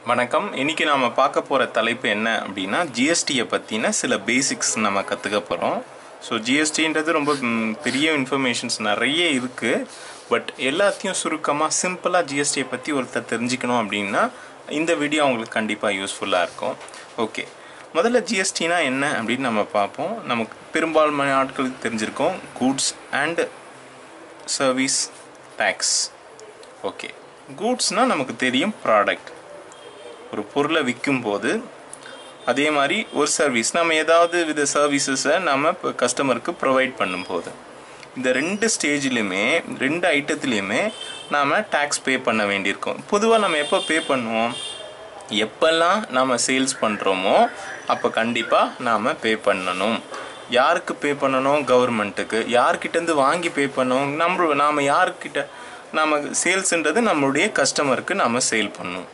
வணக்கம் இன்னைக்கு நாம பார்க்க போகிற தலைப்பு என்ன அப்படின்னா ஜிஎஸ்டியை பற்றின சில பேசிக்ஸ் நம்ம கற்றுக்க போகிறோம் ஸோ ஜிஎஸ்டின்றது ரொம்ப ம், பெரிய இன்ஃபர்மேஷன்ஸ் நிறைய இருக்குது பட் எல்லாத்தையும் சுருக்கமாக சிம்பிளாக ஜிஎஸ்டியை பற்றி ஒருத்தர் தெரிஞ்சுக்கணும் அப்படின்னா இந்த வீடியோ அவங்களுக்கு கண்டிப்பாக யூஸ்ஃபுல்லாக இருக்கும் ஓகே முதல்ல ஜிஎஸ்டினா என்ன அப்படின்னு நம்ம பார்ப்போம் நமக்கு பெரும்பான்மையான ஆட்களுக்கு தெரிஞ்சிருக்கோம் goods and service tax okay கூட்ஸ்னால் நமக்கு தெரியும் ப்ராடக்ட் ஒரு பொருளை விற்கும்போது அதே மாதிரி ஒரு சர்வீஸ் நம்ம ஏதாவது வித சர்வீசஸை நம்ம இப்போ கஸ்டமருக்கு ப்ரொவைட் பண்ணும்போது இந்த ரெண்டு ஸ்டேஜ்லையுமே ரெண்டு ஐட்டத்துலேயுமே நாம் டேக்ஸ் பே பண்ண வேண்டியிருக்கும் பொதுவாக நம்ம எப்போ பே பண்ணுவோம் எப்பெல்லாம் நாம் சேல்ஸ் பண்ணுறோமோ அப்போ கண்டிப்பாக நாம் பே பண்ணணும் யாருக்கு பே பண்ணணும் கவர்மெண்ட்டுக்கு யார்கிட்டேருந்து வாங்கி பே பண்ணணும் நம்ம நாம் யார்கிட்ட நாம் சேல்ஸுன்றது நம்மளுடைய கஸ்டமருக்கு நாம் சேல் பண்ணணும்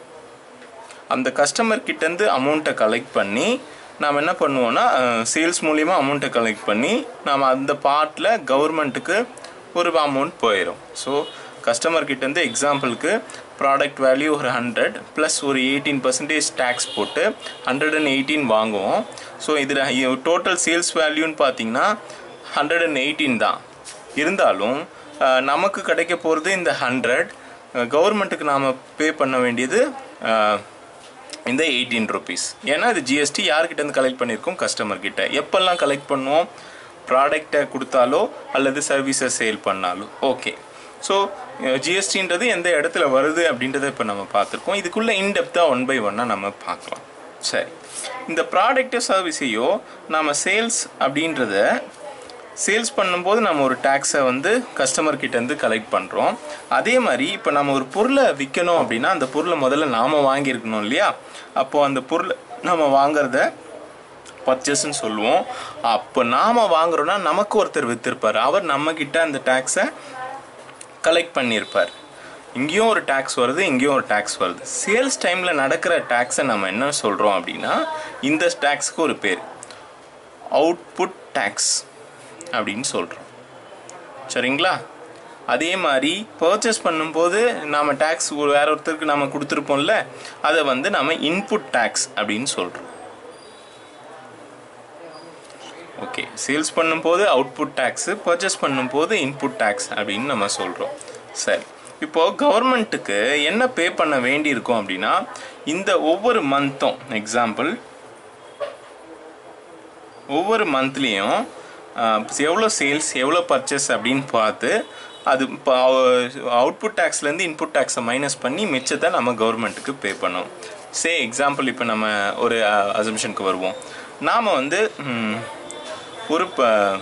அந்த கஸ்டமர் கிட்டேருந்து அமௌண்ட்டை கலெக்ட் பண்ணி நாம் என்ன பண்ணுவோம்னா சேல்ஸ் மூலிமா அமௌண்ட்டை கலெக்ட் பண்ணி நாம் அந்த பார்ட்டில் கவர்மெண்ட்டுக்கு ஒரு அமௌண்ட் போயிடும் ஸோ கஸ்டமர் கிட்டேருந்து எக்ஸாம்பிளுக்கு ப்ராடக்ட் வேல்யூ ஒரு ஹண்ட்ரட் ப்ளஸ் ஒரு எயிட்டீன் பர்சன்டேஜ் டேக்ஸ் போட்டு ஹண்ட்ரட் அண்ட் எயிட்டீன் வாங்குவோம் ஸோ இதில் டோட்டல் சேல்ஸ் வேல்யூன்னு பார்த்தீங்கன்னா ஹண்ட்ரட் அண்ட் எயிட்டீன் தான் இருந்தாலும் அஹ், நமக்கு கிடைக்க போகிறது இந்த ஹண்ட்ரட் கவர்மெண்ட்டுக்கு நாம் பே பண்ண வேண்டியது அஹ், இந்த எயிட்டீன் ருபீஸ் ஏன்னா இது ஜிஎஸ்டி யார்கிட்டேருந்து கலெக்ட் பண்ணியிருக்கோம் கஸ்டமர் கிட்ட எப்பெல்லாம் கலெக்ட் பண்ணுவோம் ப்ராடக்டை கொடுத்தாலோ அல்லது சர்வீஸை சேல் பண்ணாலோ ஓகே ஸோ ஜிஎஸ்டின்றது எந்த இடத்துல வருது அப்படின்றத இப்போ நம்ம பார்த்துருக்கோம் இதுக்குள்ளே இன்டெப்த்தாக ஒன் பை ஒன்னாக நம்ம பார்க்கலாம் சரி இந்த ப்ராடக்ட்டோ சர்வீஸையோ நம்ம சேல்ஸ் அப்படின்றத சேல்ஸ் பண்ணும்போது நம்ம ஒரு டேக்ஸை வந்து கஸ்டமர் கிட்டேருந்து கலெக்ட் பண்ணுறோம் அதே மாதிரி இப்போ நம்ம ஒரு பொருளை விற்கணும் அப்படின்னா அந்த பொருளை முதல்ல நாம் வாங்கியிருக்கணும் இல்லையா அப்போது அந்த பொருளை நம்ம வாங்குறத பர்ச்சேஸ்ன்னு சொல்லுவோம் அப்போ நாம் வாங்குறோன்னா நமக்கு ஒருத்தர் வித்திருப்பார் அவர் நம்மக்கிட்ட அந்த டேக்ஸை கலெக்ட் பண்ணியிருப்பார் இங்கேயும் ஒரு டேக்ஸ் வருது இங்கேயும் ஒரு டேக்ஸ் வருது சேல்ஸ் டைமில் நடக்கிற டேக்ஸை நம்ம என்ன சொல்கிறோம் அப்படின்னா இந்த டேக்ஸுக்கு ஒரு பேர் அவுட்புட் டேக்ஸ் அப்படின்னு சொல்கிறோம் சரிங்களா அதே மாதிரி பர்ச்சேஸ் பண்ணும்போது நாம் டேக்ஸ் ஒரு வேற ஒருத்தருக்கு நம்ம கொடுத்துருப்போம்ல அதை வந்து நம்ம இன்புட் டேக்ஸ் அப்படின்னு சொல்கிறோம் ஓகே சேல்ஸ் பண்ணும்போது அவுட்புட் டேக்ஸு பர்ச்சேஸ் பண்ணும்போது இன்புட் டேக்ஸ் அப்படின்னு நம்ம சொல்கிறோம் சரி இப்போது கவர்மெண்ட்டுக்கு என்ன பே பண்ண வேண்டியிருக்கும் அப்படின்னா இந்த ஒவ்வொரு மந்த்தும் எக்ஸாம்பிள் ஒவ்வொரு மந்த்லேயும் எவ்வளோ சேல்ஸ் எவ்வளோ பர்ச்சேஸ் அப்படின்னு பார்த்து அது இப்போ அவுட்புட் டேக்ஸ்லேருந்து இன்புட் டேக்ஸை மைனஸ் பண்ணி மிச்சத்தை நம்ம கவர்மெண்ட்டுக்கு பே பண்ணோம் சே எக்ஸாம்பிள் இப்போ நம்ம ஒரு அசம்ஷனுக்கு வருவோம் நாம் வந்து ம், ஒரு ப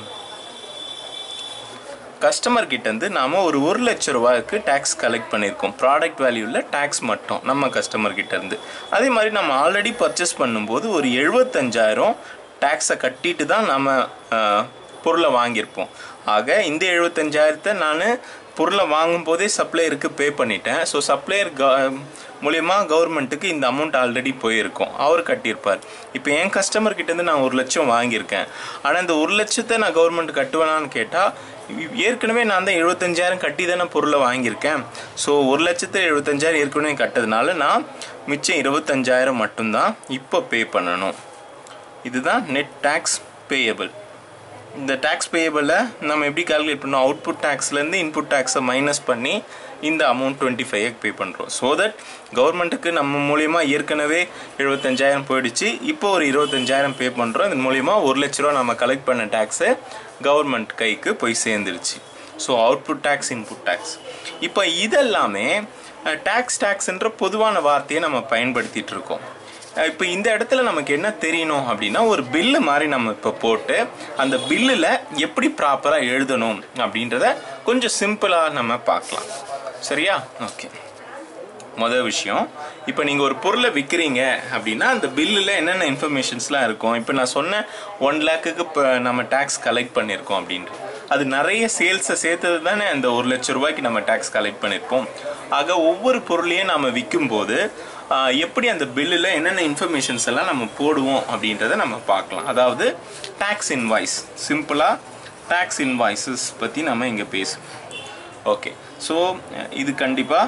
கஸ்டமர் கிட்டேருந்து நாம் ஒரு ஒரு லட்ச ரூபாய்க்கு டேக்ஸ் கலெக்ட் பண்ணியிருக்கோம் ப்ராடக்ட் வேல்யூவில் டேக்ஸ் மட்டும் நம்ம கஸ்டமர் கிட்டேருந்து அதே மாதிரி நம்ம ஆல்ரெடி பர்ச்சேஸ் பண்ணும்போது ஒரு எழுபத்தஞ்சாயிரம் டேக்ஸை கட்டிட்டு தான் நம்ம அஹ், பொருளை வாங்கியிருப்போம் ஆக இந்த எழுபத்தஞ்சாயிரத்தை நான் பொருளை வாங்கும்போதே சப்ளையருக்கு பே பண்ணிட்டேன் ஸோ சப்ளையர் க மூலயமா கவர்மெண்ட்டுக்கு இந்த அமௌண்ட் ஆல்ரெடி போயிருக்கும் அவர் கட்டியிருப்பார் இப்போ என் கஸ்டமர் கிட்டேருந்து நான் ஒரு லட்சம் வாங்கியிருக்கேன் ஆனால் இந்த ஒரு லட்சத்தை நான் கவர்மெண்ட் கட்டுவேனான்னு கேட்டால் ஏற்கனவே நான் தான் எழுபத்தஞ்சாயிரம் கட்டி தானே பொருளை வாங்கியிருக்கேன் ஸோ ஒரு லட்சத்து எழுபத்தஞ்சாயிரம் ஏற்கனவே கட்டதுனால நான் மிச்சம் இருபத்தஞ்சாயிரம் மட்டும்தான் இப்போ பே பண்ணணும் இதுதான் நெட் டேக்ஸ் பேயபிள் இந்த டேக்ஸ் பேயபிளை நம்ம எப்படி கால்குலேட் பண்ணோம் அவுட்புட் டேக்ஸ்லேருந்து இன்புட் டேக்ஸை மைனஸ் பண்ணி இந்த அமௌண்ட் டுவெண்ட்டி ஃபைவ் பே பண்ணுறோம் ஸோ தட் கவர்மெண்ட்டுக்கு நம்ம மூலியமா ஏற்கனவே எழுபத்தஞ்சாயிரம் போயிடுச்சு இப்போ ஒரு இருபத்தஞ்சாயிரம் பே பண்ணுறோம் இதன் மூலியமா ஒரு லட்ச ரூபா நம்ம கலெக்ட் பண்ண டேக்ஸு கவர்மெண்ட் கைக்கு போய் சேர்ந்துருச்சு so output tax input tax இப்போ இதெல்லாமே டேக்ஸ் டேக்ஸ்ன்ற பொதுவான வார்த்தையை நம்ம பயன்படுத்திட்டு இருக்கோம் இப்போ இந்த இடத்துல நமக்கு என்ன தெரியணும் அப்படின்னா ஒரு பில்லு மாதிரி நம்ம இப்போ போட்டு அந்த பில்லில் எப்படி ப்ராப்பராக எழுதணும் அப்படின்றத கொஞ்சம் சிம்பிளாக நம்ம பார்க்கலாம் சரியா ஓகே மொதல் விஷயம் இப்போ நீங்கள் ஒரு பொருளை விற்கிறீங்க அப்படின்னா அந்த பில்லில் என்னென்ன இன்ஃபர்மேஷன்ஸ்லாம் இருக்கும் இப்போ நான் சொன்னேன் ஒன் லேக்குக்கு இப்போ நம்ம டேக்ஸ் கலெக்ட் பண்ணியிருக்கோம் அப்படின்ட்டு அது நிறைய சேல்ஸை சேர்த்தது தானே அந்த ஒரு லட்ச ரூபாய்க்கு நம்ம டேக்ஸ் கலெக்ட் பண்ணியிருப்போம் ஆக ஒவ்வொரு பொருளையும் நம்ம விற்கும்போது ஆஹ், எப்படி அந்த பில்லில் என்னென்ன இன்ஃபர்மேஷன்ஸ் எல்லாம் நம்ம போடுவோம் அப்படின்றத நம்ம பார்க்கலாம் அதாவது டேக்ஸ் இன்வாய்ஸ் சிம்பிளாக டேக்ஸ் இன்வாய்ஸஸ் பற்றி நம்ம இங்கே பேசுவோம் ஓகே ஸோ இது கண்டிப்பாக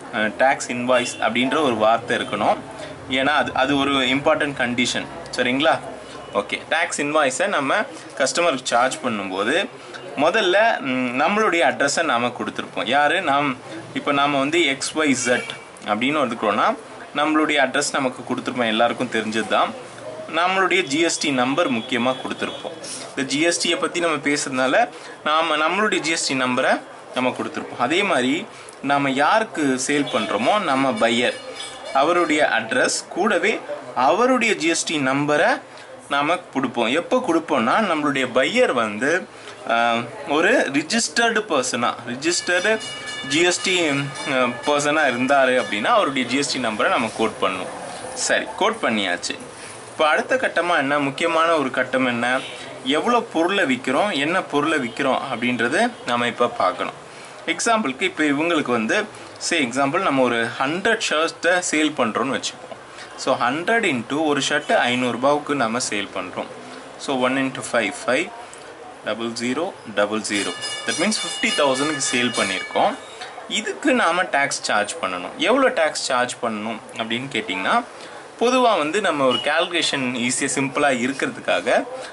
டேக்ஸ் இன்வாய்ஸ் அப்படின்ற ஒரு வார்த்தை இருக்கணும் ஏன்னா அது அது ஒரு இம்பார்ட்டன்ட் கண்டிஷன் சரிங்களா ஓகே டேக்ஸ் இன்வாய்ஸை நம்ம கஸ்டமருக்கு சார்ஜ் பண்ணும்போது முதல்ல ம், நம்மளுடைய அட்ரஸை நாம் கொடுத்துருப்போம் யார் நாம் இப்போ நாம் வந்து எக்ஸ் ஒய் ஜெட் அப்படின்னு வந்துக்கிறோன்னா நம்மளுடைய அட்ரஸ் நமக்கு கொடுத்துருப்போம் எல்லாருக்கும் தெரிஞ்சது தான் நம்மளுடைய ஜிஎஸ்டி நம்பர் முக்கியமாக கொடுத்துருப்போம் இந்த ஜிஎஸ்டியை பற்றி நம்ம பேசுறதுனால நாம் நம்மளுடைய ஜிஎஸ்டி நம்பரை நம்ம கொடுத்துருப்போம் அதே மாதிரி நாம் யாருக்கு சேல் பண்ணுறோமோ நம்ம பையர் அவருடைய அட்ரஸ் கூடவே அவருடைய ஜிஎஸ்டி நம்பரை நாம் கொடுப்போம் எப்போ கொடுப்போம்னா நம்மளுடைய பையர் வந்து ஆஹ், ஒரு ரிஜிஸ்டர்டு பர்சனாக ரிஜிஸ்டர்டு ஜிஎஸ்டி பர்சனாக இருந்தார் அப்படின்னா அவருடைய ஜிஎஸ்டி நம்பரை நம்ம கோட் பண்ணுவோம் சரி கோட் பண்ணியாச்சு இப்போ அடுத்த கட்டமாக என்ன முக்கியமான ஒரு கட்டம் என்ன எவ்வளோ பொருளை விற்கிறோம் என்ன பொருளை விற்கிறோம் அப்படின்றது நம்ம இப்போ பார்க்கணும் எக்ஸாம்பிளுக்கு இப்போ இவங்களுக்கு வந்து சே எக்ஸாம்பிள் நம்ம ஒரு ஹண்ட்ரட் ஷர்ட்ஸை சேல் பண்ணுறோன்னு வச்சுப்போம் ஸோ ஹண்ட்ரட் இன்ட்டு ஒரு ஷர்ட்டு ஐநூறுரூபாவுக்கு நம்ம சேல் பண்ணுறோம் so one into five five double zero double zero that means fifty தௌசண்ட்க்கு சேல் பண்ணியிருக்கோம் இதுக்கு நாம் டேக்ஸ் சார்ஜ் பண்ணணும் எவ்வளோ டேக்ஸ் சார்ஜ் பண்ணணும் அப்படின்னு கேட்டிங்கன்னா பொதுவாக வந்து நம்ம ஒரு கால்குலேஷன் ஈஸியாக சிம்பிளாக இருக்கிறதுக்காக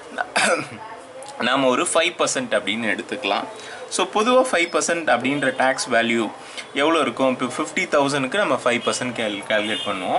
நாம் ஒரு ஃபைவ் பர்சன்ட் அப்படின்னு எடுத்துக்கலாம் ஸோ பொதுவாக ஃபைவ் பர்சன்ட் அப்படின்ற டேக்ஸ் வேல்யூ எவ்வளோ இருக்கும் இப்போ ஃபிஃப்டி தௌசண்ட்க்கு நம்ம ஃபைவ் பர்சன்ட் கேல் கால்குலேட் பண்ணுவோம்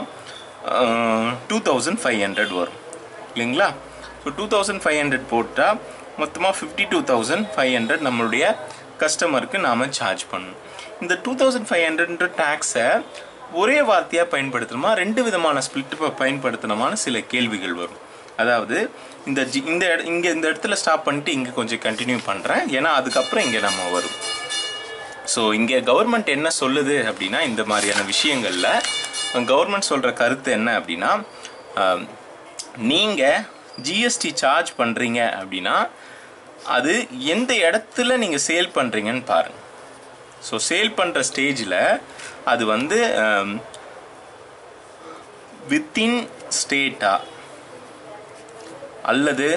டூ தௌசண்ட் ஃபைவ் ஹண்ட்ரட் வரும் இல்லைங்களா so two thousand five hundred போட்டால் மொத்தமாக fifty two thousand five hundred நம்மளுடைய கஸ்டமருக்கு நாம் சார்ஜ் பண்ணணும் இந்த டூ தௌசண்ட் ஃபைவ் ஹண்ட்ரட்ன்ற டேக்ஸை ஒரே வார்த்தையாக பயன்படுத்தணுமா ரெண்டு விதமான ஸ்பிளிட் பயன்படுத்தணுமான சில கேள்விகள் வரும் அதாவது இந்த ஜி இந்த இட இங்கே இந்த இடத்துல ஸ்டாப் பண்ணிட்டு இங்கே கொஞ்சம் கண்டினியூ பண்ணுறேன் ஏன்னா அதுக்கப்புறம் இங்கே நம்ம வரும் ஸோ இங்கே கவர்மெண்ட் என்ன சொல்லுது அப்படின்னா இந்த மாதிரியான விஷயங்களில் கவர்மெண்ட் சொல்கிற கருத்து என்ன அப்படின்னா நீங்கள் ஜிஎஸ்டி சார்ஜ் பண்ணுறீங்க அப்படின்னா அது எந்த இடத்துல நீங்கள் சேல் பண்ணுறீங்கன்னு பாருங்கள் ஸோ சேல் பண்ணுற ஸ்டேஜில் அது வந்து வித்தின் ஸ்டேட்டா அல்லது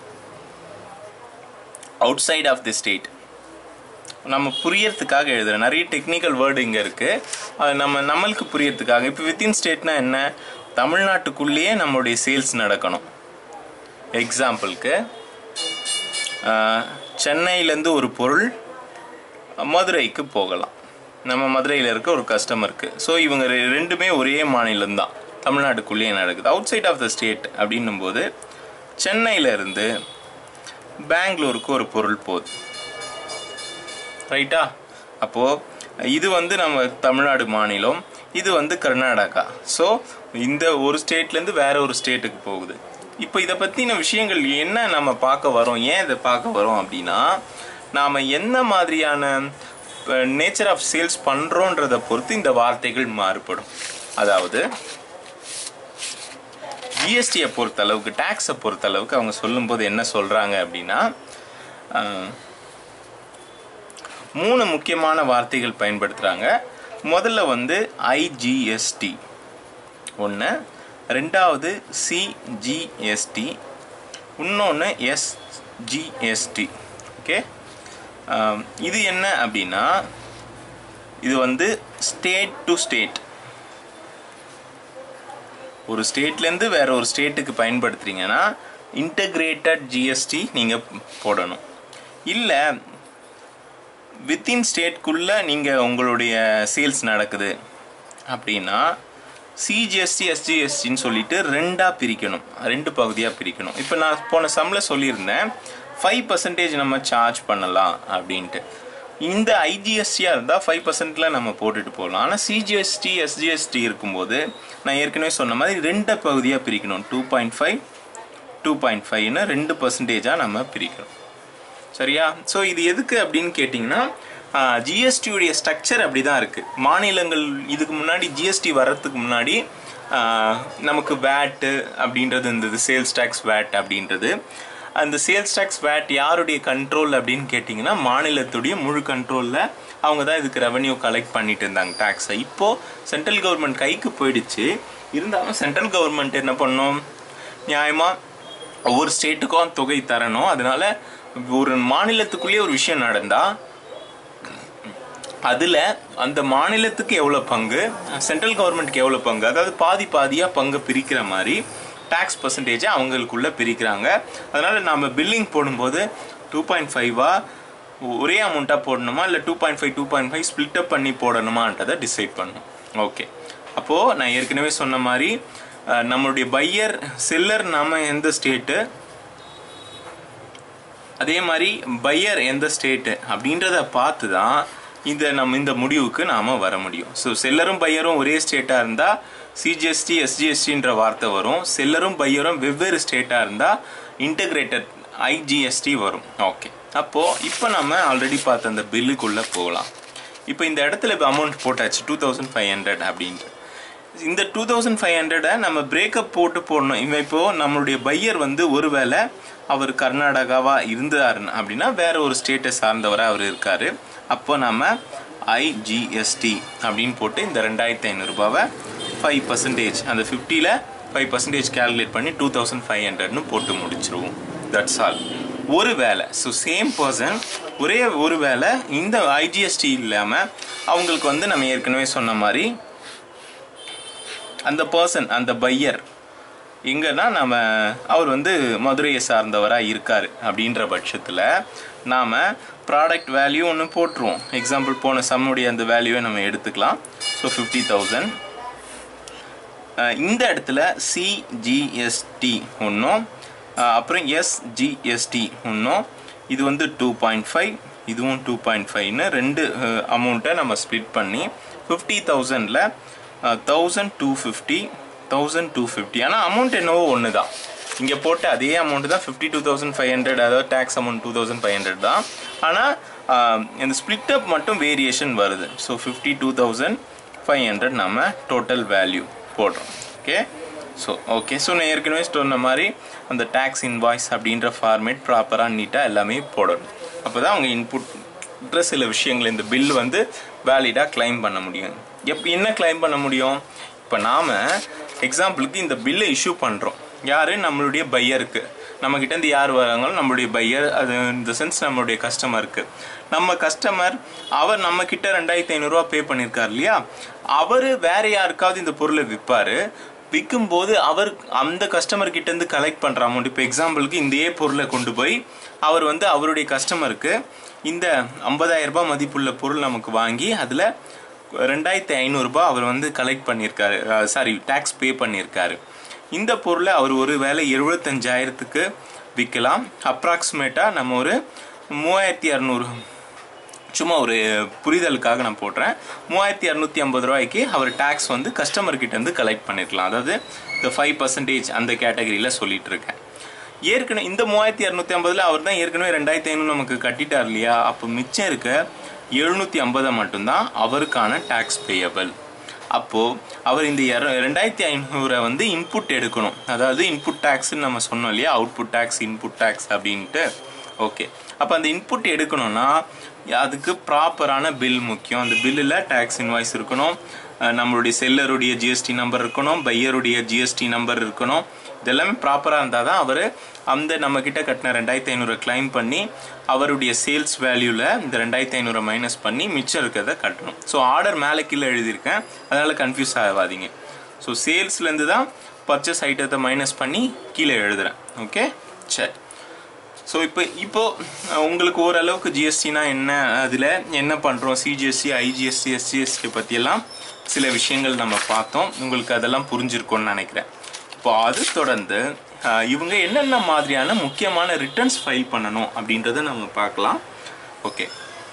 outside of the state நம்ம புரியறதுக்காக எழுதுறேன் நிறைய டெக்னிக்கல் வேர்டு இங்கே இருக்குது அது நம்ம நம்மளுக்கு புரியறதுக்காக இப்போ வித்தின் ஸ்டேட்னா என்ன தமிழ்நாட்டுக்குள்ளேயே நம்மளுடைய சேல்ஸ் நடக்கணும் எக்ஸாம்பிளுக்கு சென்னையிலேருந்து ஒரு பொருள் மதுரைக்கு போகலாம் நம்ம மதுரையில் இருக்க ஒரு கஸ்டமருக்கு ஸோ இவங்க ரெ- ரெண்டுமே ஒரே மாநிலம்தான் தமிழ்நாட்டுக்குள்ளேயே நடக்குது outside of the state அப்படின்னும் போது சென்னையிலேருந்து பெங்களூருக்கு ஒரு பொருள் போகுது ரைட்டா அப்போது இது வந்து நம்ம தமிழ்நாடு மாநிலம் இது வந்து கர்நாடகா ஸோ இந்த ஒரு ஸ்டேட்லேருந்து வேற ஒரு ஸ்டேட்டுக்கு போகுது இப்போ இதை பற்றின விஷயங்கள் என்ன நம்ம பார்க்க வரோம் ஏன் இதை பார்க்க வரோம் அப்படின்னா நாம் என்ன மாதிரியான நேச்சர் ஆஃப் சேல்ஸ் பண்ணுறோன்றதை பொறுத்து இந்த வார்த்தைகள் மாறுபடும் அதாவது ஜிஎஸ்டியை பொறுத்த அளவுக்கு டேக்ஸை பொறுத்த அளவுக்கு அவங்க சொல்லும்போது என்ன சொல்கிறாங்க அப்படின்னா ஆஹ், மூணு முக்கியமான வார்த்தைகள் பயன்படுத்துகிறாங்க முதல்ல வந்து ஐஜிஎஸ்டி ஒன்று ரெண்டாவது சிஜிஎஸ்டி இன்னொன்று எஸ்ஜிஎஸ்டி ஓகே இது என்ன அப்படின்னா இது வந்து ஸ்டேட் டு ஸ்டேட் ஒரு ஸ்டேட்லேருந்து வேற ஒரு ஸ்டேட்டுக்கு பயன்படுத்துறீங்கன்னா இன்டகிரேட்டட் ஜிஎஸ்டி நீங்கள் போடணும் இல்லை வித்தின் ஸ்டேட்குள்ளே நீங்கள் உங்களுடைய சேல்ஸ் நடக்குது அப்படின்னா சிஜிஎஸ்டி எஸ்ஜிஎஸ்டின்னு சொல்லிட்டு ரெண்டாக பிரிக்கணும் ரெண்டு பகுதியாக பிரிக்கணும் இப்போ நான் போன சம்மில் சொல்லியிருந்தேன் ஃபைவ் பர்சன்டேஜ் நம்ம சார்ஜ் பண்ணலாம் அப்படின்ட்டு இந்த ஐஜிஎஸ்டியாக இருந்தால் ஃபைவ் பர்சன்ட்டில் நம்ம போட்டுட்டு போகலாம் ஆனால் சிஜிஎஸ்டி எஸ்ஜிஎஸ்டி இருக்கும்போது நான் ஏற்கனவே சொன்ன மாதிரி ரெண்டு பகுதியாக பிரிக்கணும் two point five two point ஃபைவ்னு ரெண்டு பர்சன்டேஜாக நம்ம பிரிக்கணும் சரியா ஸோ இது எதுக்கு அப்படின்னு கேட்டிங்கன்னா ஜிஎஸ்டியுடைய ஸ்ட்ரக்சர் அப்படி தான் இருக்குது மாநிலங்கள் இதுக்கு முன்னாடி ஜிஎஸ்டி வர்றதுக்கு முன்னாடி ஆஹ், நமக்கு வேட்டு அப்படின்றது இருந்தது சேல்ஸ் டேக்ஸ் வேட் அப்படின்றது அந்த சேல்ஸ் டேக்ஸ் வேட் யாருடைய கண்ட்ரோல் அப்படின்னு கேட்டிங்கன்னா மாநிலத்துடைய முழு கண்ட்ரோலில் அவங்க தான் இதுக்கு ரெவன்யூ கலெக்ட் பண்ணிட்டு இருந்தாங்க டேக்ஸை இப்போது சென்ட்ரல் கவர்மெண்ட் கைக்கு போயிடுச்சு இருந்தாலும் சென்ட்ரல் கவர்மெண்ட் என்ன பண்ணோம் நியாயமாக ஒவ்வொரு ஸ்டேட்டுக்கும் தொகை தரணும் அதனால ஒரு மாநிலத்துக்குள்ளேயே ஒரு விஷயம் நடந்தா அதில் அந்த மாநிலத்துக்கு எவ்வளோ பங்கு சென்ட்ரல் கவர்மெண்ட்க்கு எவ்வளோ பங்கு அதாவது பாதி பாதியாக பங்கு பிரிக்கிற மாதிரி டேக்ஸ் பர்சன்டேஜை அவங்களுக்குள்ளே பிரிக்கிறாங்க அதனால் நம்ம பில்லிங் போடும்போது டூ பாயிண்ட் ஃபைவா ஒரே அமௌண்ட்டாக போடணுமா இல்லை two point five two point five split up பண்ணி போடணுமான்றதை டிசைட் பண்ணணும் ஓகே அப்போது நான் ஏற்கனவே சொன்ன மாதிரி அஹ், நம்மளுடைய பையர் செல்லர் நாம எந்த ஸ்டேட்டு அதே மாதிரி பையர் எந்த ஸ்டேட்டு அப்படின்றத பார்த்து தான் இந்த நம்ம இந்த முடிவுக்கு நாம் வர முடியும் ஸோ செல்லரும் பையரும் ஒரே ஸ்டேட்டாக இருந்தால் சிஜிஎஸ்டி எஸ்ஜிஎஸ்டின்ற வார்த்தை வரும் செல்லரும் பையரும் வெவ்வேறு ஸ்டேட்டாக இருந்தால் இன்டகிரேட்டட் ஐஜிஎஸ்டி வரும் ஓகே அப்போது இப்போ நம்ம ஆல்ரெடி பார்த்த அந்த பில்லுக்குள்ளே போகலாம் இப்போ இந்த இடத்துல இப்போ அமௌண்ட் போட்டாச்சு டூ தௌசண்ட் ஃபைவ் ஹண்ட்ரட் அப்படின்ட்டு இந்த டூ தௌசண்ட் ஃபைவ் ஹண்ட்ரடை நம்ம பிரேக்கப் போட்டு போடணும் இவன் இப்போ நம்மளுடைய பையர் வந்து ஒருவேளை அவர் கர்நாடகாவா இருந்தார் அப்படின்னா வேற ஒரு ஸ்டேட்டை சார்ந்தவராக அவர் இருக்காரு அப்போ நம்ம ஐஜிஎஸ்டி அப்படின்னு போட்டு இந்த ரெண்டாயிரத்தி ஐநூறுரூபாவை ஃபைவ் பர்சன்டேஜ் அந்த ஃபிஃப்டியில் ஃபைவ் பர்சன்டேஜ் கேல்குலேட் பண்ணி டூ தௌசண்ட் ஃபைவ் ஹண்ட்ரட்னு போட்டு முடிச்சிருவோம் தட்ஸ் ஆல் ஒரு வேலை ஸோ சேம் பர்சன் ஒரே ஒரு வேலை இந்த ஐஜிஎஸ்டி இல்லாமல் அவங்களுக்கு வந்து நம்ம ஏற்கனவே சொன்ன மாதிரி அந்த பர்சன் அந்த பையர் எங்கன்னா நம்ம அவர் வந்து மதுரையை சார்ந்தவராக இருக்கார் அப்படின்ற பட்சத்தில் நாம் ப்ராடக்ட் வேல்யூ ஒன்று போட்டுருவோம் எக்ஸாம்பிள் போன சம்முடைய அந்த வேல்யூவை நம்ம எடுத்துக்கலாம் ஸோ ஃபிஃப்டி தௌசண்ட் இந்த இடத்துல சிஜிஎஸ்டி ஒன்றும் அப்புறம் எஸ்ஜிஎஸ்டி ஒன்றும் இது வந்து டூ பாயிண்ட் ஃபைவ் இதுவும் டூ பாயிண்ட் ஃபைவ்னு ரெண்டு அமௌண்ட்டை நம்ம ஸ்ப்ளிட் பண்ணி ஃபிஃப்டி தௌசண்டில் thousand two fifty thousand two fifty ஆனால் அமௌண்ட் என்னவோ ஒன்று தான் இங்கே போட்ட அதே அமௌண்ட் தான் fifty two thousand five hundred அதாவது tax amount two thousand five hundred தான் ஆனால் இந்த ஸ்ப்ளிட் அப் மட்டும் வேரியேஷன் வருது so fifty two thousand five hundred நம்ம டோட்டல் வேல்யூ போடுறோம் ஓகே ஸோ ஓகே ஸோ நான் ஏற்கனவே சொன்ன மாதிரி அந்த டேக்ஸ் இன்வாய்ஸ் அப்படின்ற ஃபார்மேட் ப்ராப்பராக நீட்டாக எல்லாமே போடணும் அப்போ தான் அவங்க இன்புட் சில விஷயங்கள் இந்த பில் வந்து வேலிடாக கிளைம் பண்ண முடியும் எப் என்ன கிளைம் பண்ண முடியும் இப்போ நாம் எக்ஸாம்பிளுக்கு இந்த பில்லை இஷ்யூ பண்ணுறோம் யார் நம்மளுடைய பையருக்கு நம்மக்கிட்டேருந்து யார் வராங்களோ நம்மளுடைய பையர் அது இந்த சென்ஸ் நம்மளுடைய கஸ்டமருக்கு நம்ம கஸ்டமர் அவர் நம்மக்கிட்ட ரெண்டாயிரத்தி ஐநூறுரூவா பே பண்ணியிருக்கார் இல்லையா அவர் வேற யாருக்காவது இந்த பொருளை விற்பார் விற்கும்போது அவர் அந்த கஸ்டமர் கிட்டேருந்து கலெக்ட் பண்ணுற அமௌண்ட் இப்போ எக்ஸாம்பிளுக்கு இந்தே பொருளை கொண்டு போய் அவர் வந்து அவருடைய கஸ்டமருக்கு இந்த 50000 ரூபாய் மதிப்புள்ள பொருள் நமக்கு வாங்கி அதில் ரெண்டாயிரத்தி ஐநூறுரூபா அவர் வந்து கலெக்ட் பண்ணியிருக்காரு சாரி டேக்ஸ் பே பண்ணியிருக்காரு இந்த பொருளை அவர் ஒரு வேலை எழுபத்தஞ்சாயிரத்துக்கு விற்கலாம் அப்ராக்சிமேட்டாக நம்ம ஒரு மூவாயிரத்தி இரநூறு சும்மா ஒரு புரிதலுக்காக நான் போடுறேன் மூவாயிரத்தி இரநூத்தி ஐம்பது ரூபாய்க்கு அவர் டேக்ஸ் வந்து கஸ்டமர் கிட்டேருந்து கலெக்ட் பண்ணிருக்கலாம் அதாவது இந்த ஃபைவ் பர்சன்டேஜ் அந்த கேட்டகரியில் சொல்லிட்டு இருக்கேன் ஏற்கனவே இந்த மூவாயிரத்தி இரநூத்தி ஐம்பதில் அவர் தான் ஏற்கனவே ரெண்டாயிரத்தி ஐநூறு நமக்கு கட்டிட்டார் இல்லையா அப்போ மிச்சம் இருக்க எழுநூற்றி ஐம்பதை மட்டும்தான் அவருக்கான டேக்ஸ் பேயபிள் அப்போது அவர் இந்த இர ரெண்டாயிரத்தி ஐநூறை வந்து இன்புட் எடுக்கணும் அதாவது இன்புட் டேக்ஸ்ன்னு நம்ம சொன்னோம் இல்லையா அவுட்புட் டேக்ஸ் இன்புட் டேக்ஸ் அப்படின்ட்டு ஓகே அப்போ அந்த இன்புட் எடுக்கணும்னா அதுக்கு ப்ராப்பரான பில் முக்கியம் அந்த பில்லில் டேக்ஸ் இன்வாய்ஸ் இருக்கணும் அஹ் நம்மளுடைய செல்லருடைய ஜிஎஸ்டி நம்பர் இருக்கணும் பையருடைய ஜிஎஸ்டி நம்பர் இருக்கணும் இதெல்லாமே ப்ராப்பராக இருந்தால் தான் அவர் அந்த நம்மக்கிட்ட கட்டின ரெண்டாயிரத்தி ஐநூறு கிளைம் பண்ணி அவருடைய சேல்ஸ் வேல்யூவில் இந்த ரெண்டாயிரத்தி ஐநூறு மைனஸ் பண்ணி மிச்சம் இருக்கிறத கட்டணும் ஸோ ஆர்டர் மேலே கீழே எழுதியிருக்கேன் அதனால் கன்ஃபியூஸ் ஆகாதீங்க ஸோ சேல்ஸ்லேருந்து தான் பர்ச்சேஸ் ஐட்டத்தை மைனஸ் பண்ணி கீழே எழுதுகிறேன் ஓகே சரி ஸோ இப்போ இப்போ அஹ், உங்களுக்கு ஓரளவுக்கு ஜிஎஸ்டினா என்ன அதில் என்ன பண்ணுறோம் சிஜிஎஸ்டி ஐஜிஎஸ்டி எஸ்ஜிஎஸ்டி பற்றியெல்லாம் சில விஷயங்கள் நம்ம பார்த்தோம் உங்களுக்கு அதெல்லாம் புரிஞ்சிருக்கும்னு நினைக்கிறேன் இப்போ அது தொடர்ந்து அஹ், இவங்க என்னென்ன மாதிரியான முக்கியமான ரிட்டர்ன்ஸ் ஃபைல் பண்ணணும் அப்படின்றத நம்ம பார்க்கலாம் ஓகே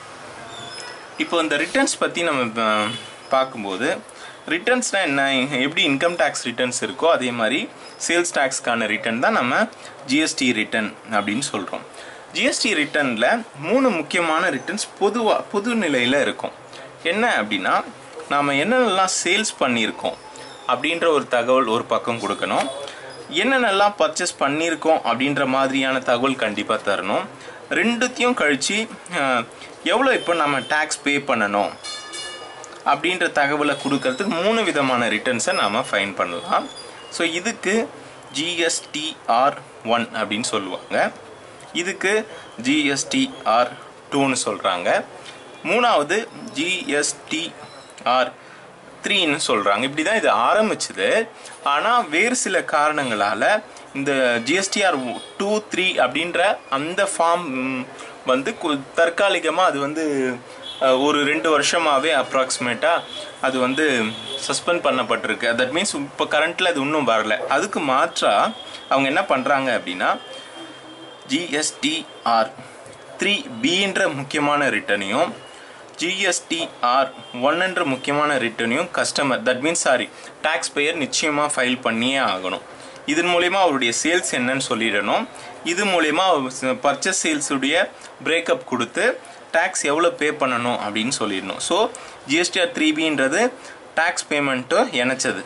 இப்போ இந்த ரிட்டர்ன்ஸ் பற்றி நம்ம அஹ், பார்க்கும்போது ரிட்டர்ன்ஸ்னால் என்ன எப்படி இன்கம் டேக்ஸ் ரிட்டர்ன்ஸ் இருக்கோ அதே மாதிரி சேல்ஸ் டேக்ஸ்க்கான ரிட்டர்ன் தான் நம்ம ஜிஎஸ்டி ரிட்டர்ன் அப்படின்னு சொல்கிறோம் ஜிஎஸ்டி ரிட்டர்னில் மூணு முக்கியமான ரிட்டர்ன்ஸ் பொதுவாக பொது நிலையில் இருக்கும் என்ன அப்படின்னா நாம் என்னென்னலாம் சேல்ஸ் பண்ணியிருக்கோம் அப்படின்ற ஒரு தகவல் ஒரு பக்கம் கொடுக்கணும் என்னென்னலாம் பர்ச்சேஸ் பண்ணியிருக்கோம் அப்படின்ற மாதிரியான தகவல் கண்டிப்பாக தரணும் ரெண்டுத்தையும் கழித்து எவ்வளோ இப்போ நம்ம டேக்ஸ் பே பண்ணணும் அப்படின்ற தகவலை கொடுக்கறதுக்கு மூணு விதமான ரிட்டர்ன்ஸை நாம் ஃபைன் பண்ணலாம் ஸோ இதுக்கு ஜிஎஸ்டிஆர் ஒன் அப்படின்னு சொல்லுவாங்க இதுக்கு ஜிஎஸ்டிஆர் டூன்னு சொல்கிறாங்க மூணாவது ஜிஎஸ்டிஆர் த்ரீன்னு சொல்கிறாங்க இப்படி தான் இது ஆரம்பிச்சது ஆனால் வேறு சில காரணங்களால் இந்த ஜிஎஸ்டிஆர் டூ த்ரீ அப்படின்ற அந்த ஃபார்ம் வந்து கு- தற்காலிகமாக அது வந்து அஹ், ஒரு ரெண்டு வருஷமாகவே அப்ராக்சிமேட்டாக அது வந்து சஸ்பெண்ட் பண்ணப்பட்டிருக்கு தட் மீன்ஸ் இப்போ கரண்ட்டில் அது இன்னும் வரல அதுக்கு மாற்றா அவங்க என்ன பண்ணுறாங்க அப்படின்னா ஜிஎஸ்டிஆர் த்ரீ பின்ற முக்கியமான ரிட்டர்னையும் ஜிஎஸ்டிஆர் ஒன்ன்ற முக்கியமான ரிட்டர்னையும் customer that means sorry tax payer நிச்சயமாக ஃபைல் பண்ணியே ஆகணும் இதன் மூலயமா அவருடைய சேல்ஸ் என்னன்னு சொல்லிடணும் இது மூலயமா பர்ச்சேஸ் சேல்ஸுடைய பிரேக்கப் கொடுத்து டேக்ஸ் எவ்வளோ பே பண்ணணும் அப்படின்னு சொல்லிடணும் ஸோ ஜிஎஸ்டிஆர் த்ரீ பின்றது டேக்ஸ் பேமெண்ட்டு இணைச்சது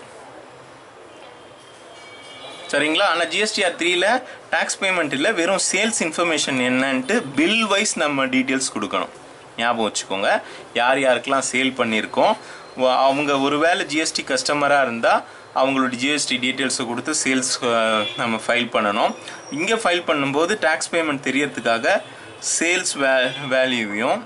சரிங்களா ஆனால் ஜிஎஸ்டிஆர் த்ரீல டேக்ஸ் பேமெண்ட் இல்லை வெறும் சேல்ஸ் இன்ஃபர்மேஷன் என்னன்ட்டு பில் வைஸ் நம்ம டீட்டெயில்ஸ் கொடுக்கணும் ஞாபகம் வச்சுக்கோங்க யார் யாருக்கெல்லாம் சேல் பண்ணியிருக்கோம் வ- அவங்க ஒருவேளை ஜிஎஸ்டி கஸ்டமராக இருந்தால் அவங்களோட ஜிஎஸ்டி டீட்டெயில்ஸை கொடுத்து சேல்ஸ் நம்ம ஃபைல் பண்ணணும் இங்கே ஃபைல் பண்ணும்போது டேக்ஸ் பேமெண்ட் தெரியறதுக்காக சேல்ஸ் வே வேல்யூவையும்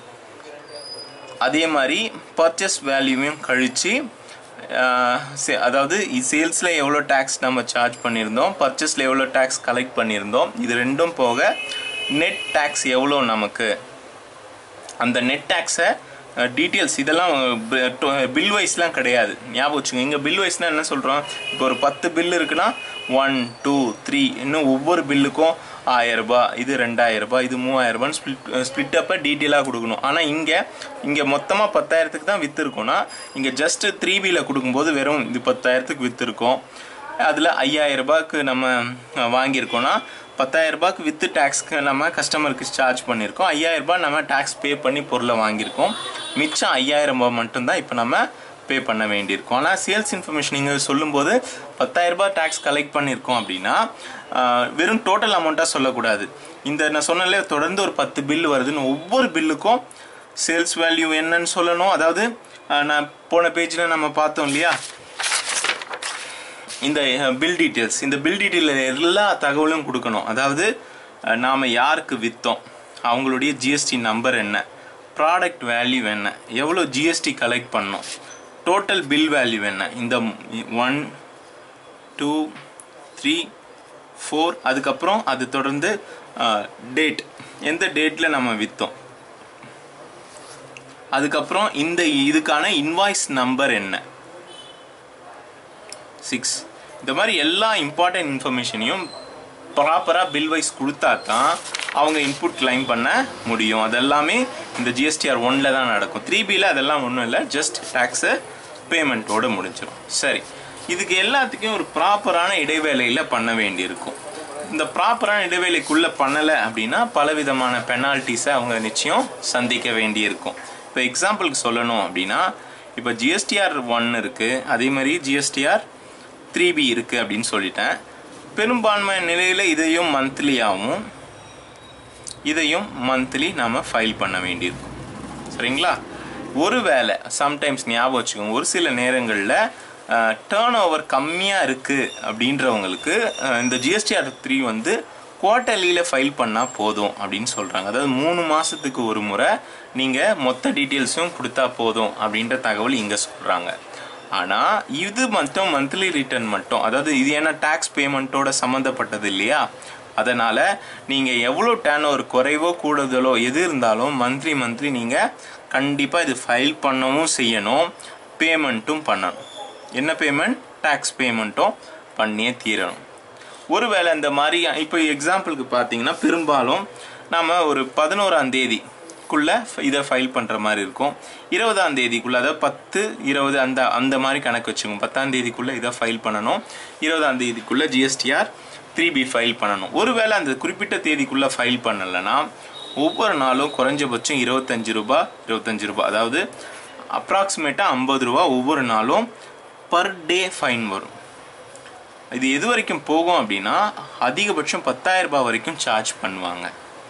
அதே மாதிரி பர்ச்சேஸ் வேல்யூவையும் கழித்து அதாவது சேல்ஸில் எவ்வளோ டேக்ஸ் நம்ம சார்ஜ் பண்ணியிருந்தோம் பர்ச்சேஸில் எவ்வளோ டேக்ஸ் கலெக்ட் பண்ணியிருந்தோம் இது ரெண்டும் போக நெட் டேக்ஸ் எவ்வளோ நமக்கு அந்த நெட் டேக்ஸை டீட்டெயில்ஸ் இதெல்லாம் பில் வைஸ்லாம் கிடையாது ஞாபகம் வச்சுங்க இங்கே பில் வைஸ்னால் என்ன சொல்கிறோம் இப்போ ஒரு பத்து பில் இருக்குன்னா ஒன் டூ த்ரீ இன்னும் ஒவ்வொரு பில்லுக்கும் ஆயரரூபா இது ரெண்டாயிரரூபா இது மூவாயிரரூபான்னு ஸ்பிளிட் ஸ்பிளிட் அப்போ டீட்டெயிலாக கொடுக்கணும் ஆனால் இங்கே இங்கே மொத்தமாக பத்தாயிரத்துக்கு தான் விற்று இருக்கும்னா இங்கே ஜஸ்ட்டு த்ரீ பியில் கொடுக்கும்போது வெறும் இது பத்தாயிரத்துக்கு விற்று இருக்கும் அதில் ஐயாயிரம் ரூபாய்க்கு நம்ம அஹ், வாங்கியிருக்கோம்னா பத்தாயிரம் ரூபாய்க்கு வித்து டேக்ஸ்க்கு நம்ம கஸ்டமருக்கு சார்ஜ் பண்ணியிருக்கோம் ஐயாயிரம் ரூபாய் நம்ம டேக்ஸ் பே பண்ணி பொருளை வாங்கியிருக்கோம் மிச்சம் ஐயாயிரம் ரூபாய் மட்டும்தான் இப்போ நம்ம பே பண்ண வேண்டியிருக்கும் ஆனால் சேல்ஸ் இன்ஃபர்மேஷன் நீங்கள் சொல்லும்போது பத்தாயிரம் ரூபாய் டேக்ஸ் கலெக்ட் பண்ணியிருக்கோம் அப்படின்னா ஆஹ், வெறும் டோட்டல் அமௌண்ட்டாக சொல்லக்கூடாது இந்த நான் சொன்னல தொடர்ந்து ஒரு பத்து பில் வருதுன்னு ஒவ்வொரு பில்லுக்கும் சேல்ஸ் வேல்யூ என்னன்னு சொல்லணும் அதாவது ஆஹ், நான் போன பேஜில் நம்ம பார்த்தோம் இல்லையா இந்த பில் டீட்டெயில்ஸ் இந்த பில் டீட்டெயில் எல்லா தகவலும் கொடுக்கணும் அதாவது அஹ், நாம யாருக்கு விற்றோம் அவங்களுடைய ஜிஎஸ்டி நம்பர் என்ன ப்ராடக்ட் வேல்யூ என்ன எவ்வளோ ஜிஎஸ்டி கலெக்ட் பண்ணோம் டோட்டல் பில் வேல்யூ என்ன இந்த ஒன் டூ த்ரீ ஃபோர் அதுக்கப்புறம் அது தொடர்ந்து டேட் எந்த டேட்டில் நம்ம விற்றோம் அதுக்கப்புறம் இந்த இதுக்கான இன்வாய்ஸ் நம்பர் என்ன சிக்ஸ் இந்த மாதிரி எல்லா இம்பார்ட்டன்ட் இன்ஃபர்மேஷனையும் ப்ராப்பராக பில் வைஸ் கொடுத்தா தான் அவங்க இன்புட் கிளைம் பண்ண முடியும் அதெல்லாமே இந்த ஜிஎஸ்டிஆர் ஒன்ல தான் நடக்கும் த்ரீ பியில் அதெல்லாம் ஒன்றும் இல்லை ஜஸ்ட் டேக்ஸு பேமெண்ட்டோடு முடிஞ்சிடும் சரி இதுக்கு எல்லாத்துக்கும் ஒரு ப்ராப்பரான இடைவேளையில் பண்ண வேண்டியிருக்கும் இந்த ப்ராப்பரான இடைவேளைக்குள்ளே பண்ணலை அப்படின்னா பலவிதமான பெனால்ட்டிஸை அவங்க நிச்சயம் சந்திக்க வேண்டியிருக்கும் இப்போ எக்ஸாம்பிளுக்கு சொல்லணும் அப்படின்னா இப்போ ஜிஎஸ்டிஆர் ஒன் இருக்குது அதே மாதிரி ஜிஎஸ்டிஆர் த்ரீ பி இருக்குது அப்படின்னு சொல்லிட்டேன் பெரும்பான்மை நிலையில் இதையும் மந்த்லியாகவும் இதையும் மந்த்லி நாம் ஃபைல் பண்ண வேண்டியிருக்கும் சரிங்களா ஒருவேளை சம்டைம்ஸ் ஞாபகம் வச்சுக்கோங்க ஒரு சில நேரங்களில் டேர்ன் ஓவர் கம்மியாக இருக்குது அப்படின்றவங்களுக்கு அஹ், இந்த ஜிஎஸ்டிஆர் த்ரீ வந்து குவார்ட்டர்லியில் ஃபைல் பண்ணால் போதும் அப்படின்னு சொல்கிறாங்க அதாவது மூணு மாதத்துக்கு ஒரு முறை நீங்கள் மொத்த டீட்டெயில்ஸும் கொடுத்தா போதும் அப்படின்ற தகவல் இங்கே சொல்கிறாங்க ஆனால் இது மட்டும் மந்த்லி ரிட்டர்ன் மட்டும் அதாவது இது ஏன்னா டேக்ஸ் பேமெண்ட்டோட சம்மந்தப்பட்டது இல்லையா அதனால் நீங்கள் எவ்வளோ டேன் ஒரு குறைவோ கூடுதலோ எது இருந்தாலும் மந்த்லி மந்த்லி நீங்கள் கண்டிப்பாக இது ஃபைல் பண்ணவும் செய்யணும் பேமெண்ட்டும் பண்ணணும் என்ன பேமெண்ட் டேக்ஸ் பேமெண்ட்டும் பண்ணியே தீரணும் ஒருவேளை இந்த மாதிரி இப்போ எக்ஸாம்பிளுக்கு பார்த்தீங்கன்னா பெரும்பாலும் நாம் ஒரு பதினோராம் தேதிக்குள்ளே இதை ஃபைல் பண்ணுற மாதிரி இருக்கும் இருபதாம் தேதிக்குள்ளே அதாவது பத்து இருபது அந்த அந்த மாதிரி கணக்கு வச்சுக்கோங்க பத்தாம் தேதிக்குள்ளே இதை ஃபைல் பண்ணணும் இருபதாம் தேதிக்குள்ளே ஜிஎஸ்டிஆர் த்ரீ பி ஃபைல் பண்ணணும் ஒருவேளை அந்த குறிப்பிட்ட தேதிக்குள்ளே ஃபைல் பண்ணலைன்னா ஒவ்வொரு நாளும் குறைஞ்சபட்சம் இருபத்தஞ்சு ரூபா இருபத்தஞ்சு ரூபா அதாவது அப்ராக்சிமேட்டாக ஐம்பது ரூபா ஒவ்வொரு நாளும் பர் டே ஃபைன் வரும் இது எது வரைக்கும் போகும் அப்படின்னா அதிகபட்சம் 10000 ரூபாய் வரைக்கும் சார்ஜ் பண்ணுவாங்க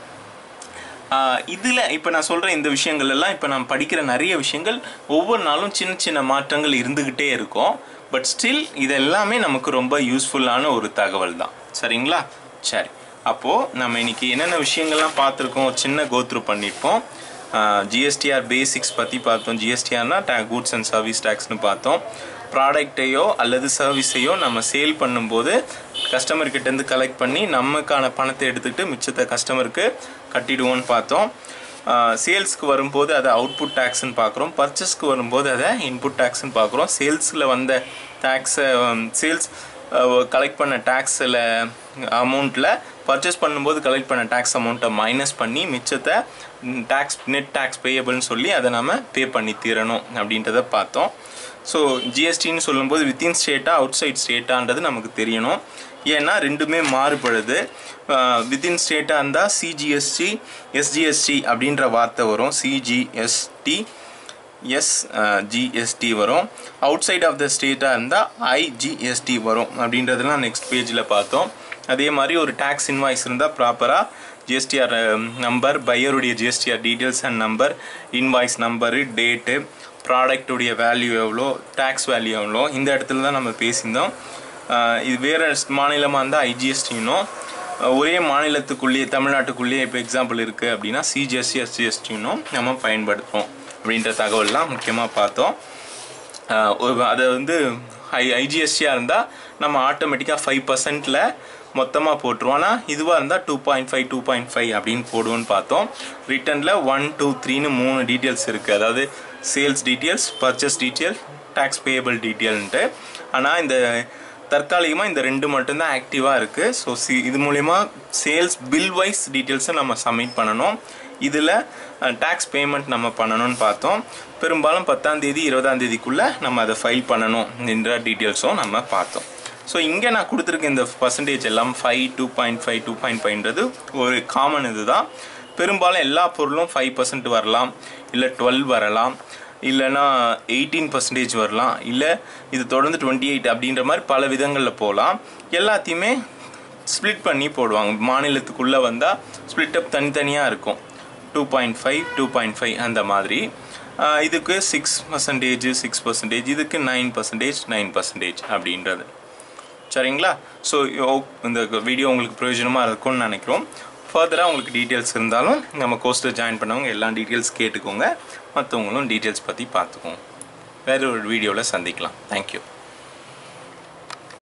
இதில் இப்போ நான் சொல்கிற இந்த விஷயங்கள் எல்லாம் இப்போ நான் படிக்கிற நிறைய விஷயங்கள் ஒவ்வொரு நாளும் சின்ன சின்ன மாற்றங்கள் இருந்துக்கிட்டே இருக்கும் பட் ஸ்டில் இது எல்லாமே நமக்கு ரொம்ப யூஸ்ஃபுல்லான ஒரு தகவல் தான் சரிங்களா சரி அப்போது நம்ம இன்னைக்கு என்னென்ன விஷயங்கள்லாம் பார்த்துருக்கோம் ஒரு சின்ன கோத்ரூ பண்ணியிருப்போம் ஜிஎஸ்டிஆர் பேசிக்ஸ் பற்றி பார்த்தோம் ஜிஎஸ்டிஆர்னா டே கூட்ஸ் அண்ட் சர்வீஸ் டேக்ஸ்னு பார்த்தோம் ப்ராடக்டையோ அல்லது சர்வீஸையோ நம்ம சேல் பண்ணும்போது கஸ்டமர்கிட்டேருந்து கலெக்ட் பண்ணி நமக்கான பணத்தை எடுத்துக்கிட்டு மிச்சத்தை கஸ்டமருக்கு கட்டிடுவோம்னு பார்த்தோம் சேல்ஸ்க்கு வரும்போது அதை அவுட்புட் டேக்ஸ்ன்னு பார்க்குறோம் பர்ச்சேஸ்க்கு வரும்போது அதை இன்புட் டேக்ஸ்ன்னு பார்க்குறோம் சேல்ஸில் வந்த டேக்ஸை சேல்ஸ் கலெக்ட் பண்ண டேக்ஸில் அமௌண்ட்டில் பர்ச்சேஸ் பண்ணும்போது கலெக்ட் பண்ண டேக்ஸ் அமௌண்ட்டை மைனஸ் பண்ணி மிச்சத்தை டேக்ஸ் நெட் டேக்ஸ் பேயபிள்னு சொல்லி அதை நம்ம பே பண்ணி தீரணும் அப்படின்றத பார்த்தோம் ஸோ ஜிஎஸ்டின்னு சொல்லும்போது வித்தின் ஸ்டேட்டா அவுட் சைட் ஸ்டேட்டான்றது நமக்கு தெரியணும் ஏன்னா ரெண்டுமே மாறுபடுது வித்தின் ஸ்டேட்டாக இருந்தால் சிஜிஎஸ்டி எஸ்ஜிஎஸ்டி அப்படின்ற வார்த்தை வரும் சிஜிஎஸ்டி எஸ் ஜிஎஸ்டி வரும் அவுட் சைட் ஆஃப் த ஸ்டேட்டாக இருந்தால் ஐஜிஎஸ்டி வரும் அப்படின்றதெல்லாம் நெக்ஸ்ட் பேஜில் பார்த்தோம் அதே மாதிரி ஒரு டேக்ஸ் இன்வாய்ஸ் இருந்தால் ப்ராப்பராக ஜிஎஸ்டிஆர் நம்பர் பையருடைய GSTR details and number invoice number date ப்ராடக்டுடைய வேல்யூ எவ்வளோ டேக்ஸ் வேல்யூ எவ்வளோ இந்த இடத்துல தான் நம்ம பேசியிருந்தோம் இது வேறு மாநிலமாக இருந்தால் ஐஜிஎஸ்டினும் ஒரே மாநிலத்துக்குள்ளேயே தமிழ்நாட்டுக்குள்ளேயே இப்போ எக்ஸாம்பிள் இருக்குது அப்படின்னா சிஜிஎஸ்டி எஸ்ஜிஎஸ்டினும் நம்ம பயன்படுத்துகிறோம் அப்படின்ற தகவல்லாம் முக்கியமாக பார்த்தோம் அதை வந்து ஐ ஐஜிஎஸ்டியாக இருந்தால் நம்ம ஆட்டோமேட்டிக்காக ஃபைவ் பர்சன்ட்டில் மொத்தமாக போட்டுருவோம் ஆனால் இதுவாக இருந்தால் two point five two point five அப்படின்னு போடுவோன்னு பார்த்தோம் ரிட்டனில் ஒன் டூ த்ரீன்னு மூணு டீட்டெயில்ஸ் இருக்குது அதாவது sales details purchase detail tax payable டீட்டெயில்ன்ட்டு ஆனால் இந்த தற்காலிகமாக இந்த ரெண்டு மட்டும்தான் ஆக்டிவாக இருக்குது ஸோ சி இது மூலயமா சேல்ஸ் பில் வைஸ் டீட்டெயில்ஸை நம்ம சப்மிட் பண்ணணும் இதில் டேக்ஸ் பேமெண்ட் நம்ம பண்ணணும்னு பார்த்தோம் பெரும்பாலும் பத்தாம் தேதி இருபதாம் தேதிக்குள்ளே நம்ம அதை ஃபைல் பண்ணணும் என்ற டீட்டெயில்ஸும் நம்ம பார்த்தோம் ஸோ இங்கே நான் கொடுத்துருக்க இந்த பர்சன்டேஜ் எல்லாம் five two point five two point ஃபைவ்ன்றது ஒரு காமன் இது தான் பெரும்பாலும் எல்லா பொருளும் ஃபைவ் பர்சன்ட் வரலாம் இல்லை டுவெல் வரலாம் இல்லைனா எயிட்டீன் பர்சன்டேஜ் வரலாம் இல்லை இது தொடர்ந்து டுவெண்ட்டி எயிட் அப்படின்ற மாதிரி பல விதங்களில் போகலாம் எல்லாத்தையுமே ஸ்ப்ளிட் பண்ணி போடுவாங்க மாநிலத்துக்குள்ளே வந்தால் ஸ்ப்ளிட் அப் தனித்தனியாக இருக்கும் two point five two point five அந்த மாதிரி இதுக்கு சிக்ஸ் பர்சன்டேஜ் சிக்ஸ் பர்சன்டேஜ் இதுக்கு நைன் பர்சன்டேஜ் நைன் பர்சன்டேஜ் அப்படின்றது சரிங்களா ஸோ இந்த வீடியோ உங்களுக்கு பிரயோஜனமாக இருக்கும்னு நினைக்கிறோம் ஃபர்தராக உங்களுக்கு டீட்டெயில்ஸ் இருந்தாலும் நம்ம கோர்ஸில் ஜாயின் பண்ணவங்க எல்லா டீட்டெயில்ஸ் கேட்டுக்கோங்க மற்றவங்களும் டீட்டெயில்ஸ் பற்றி பார்த்துக்கோங்க வேறு ஒரு வீடியோவில் சந்திக்கலாம் தேங்க்யூ